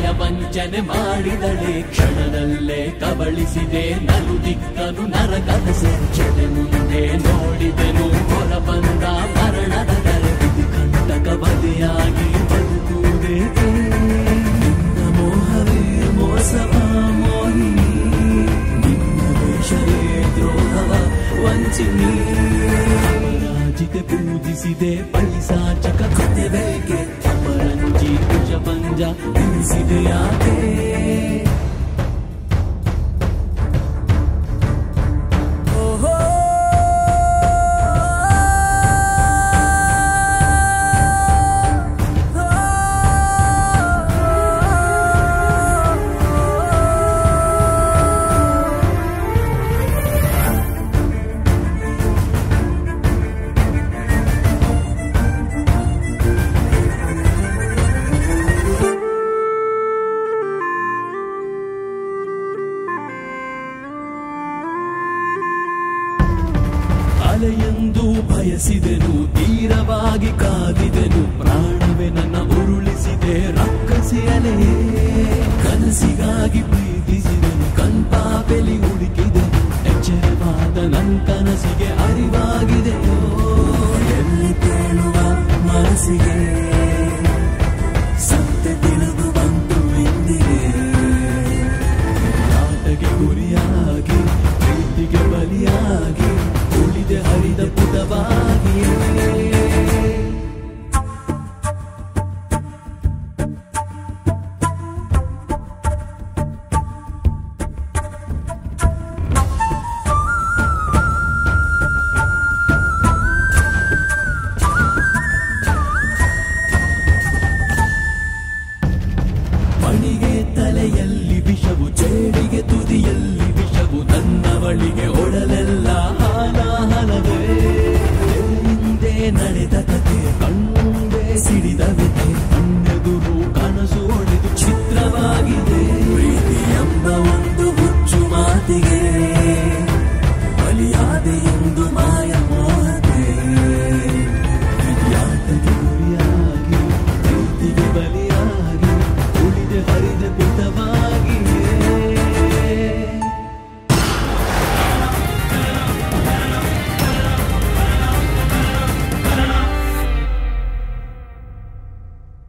ನಯ ವಂಚನೆ ಮಾಡಿದಳೆ ಕ್ಷಣದಲ್ಲೇ ಕಬಳಿಸಿದೆ ನಲು ದಿಕ್ಕನು ನರಕದ ಸೆಂಚನೆ ಮುಂದೆ ನೋಡಿದೆನು ಹೊರ ಬಂದ ಮರಣದ ಕರೆದು ಕಂಟಕ ಬದೆಯಾಗಿ ಬದುಕುವುದೇಕೆ ನಿನ್ನ ಮೋಹವೇ ಮೋಸವ ಮೋಹಿನಿ ನಿನ್ನ ವೇಷವೇ ದ್ರೋಹವ ವಂಚಿನಿ ರಾಜಿಗೆ ಪೂಜಿಸಿದೆ ಪೈಸಾಚಕ ಕತೆ ಬೇಕೆ ಅಪರಂಜಿ ಕುಶ ಪಂಜ ತಿಳಿಸಿದೆ ಯಾಕೆ ಅಲೆಯೆಂದು ಬಯಸಿದೆನು ತೀರವಾಗಿ ಕಾದಿದೆನು ಪ್ರಾಣವೇ ನನ್ನ ಉರುಳಿಸಿದೆ ರಕ್ಕಸಿ ಅಲೆಯೇ ಕನಸಿಗಾಗಿ ಪ್ರೀತಿಸಿದೆನು ಕಣ್ಪಾಪೆಲಿ ಹುಡುಕಿದೆನು ಎಚ್ಚರವಾದ ನನ್ನ ಕನಸಿಗೆ ಅರಿವಾಗಿದೆಯೋ ಎಲ್ಲಿ ತೇಳುವ ಮನಸ್ಸಿಗೆ ಸತ್ಯ ತಿಳಿದು ಬಂತು ಎಂದಿಗೆ ಆಟಗೆ ಗುರಿಯಾಗಿ ಪ್ರೀತಿಗೆ ಬಲಿಯಾಗಿ ಉಳಿದೆ ಹರಿದ ಪುಟವಾಗಿಯೇ ಮಣಿಗೆ ತಲೆಯಲ್ಲಿ ವಿಷವು ಚೇಡಿಗೆ ತುದಿಯಲ್ಲಿ ವಿಷವು ನನ್ನವಳಿಗೆ ಒಡಲೆಲ್ಲ ಹಾಲಾಹಲವೇ ಹಿಂದೆ ನಡೆದ ಕತೆ ಕಣ್ಣುಂದೆ ಸಿಡಿದ ವ್ಯತೆ ಕಣ್ಣೆದುರು ಕನಸು ಒಡೆದು ಚಿತ್ರವಾಗಿದೆ ಪ್ರೀತಿ ಎಂಬ ಒಂದು ಹುಚ್ಚು ಮಾತಿಗೆ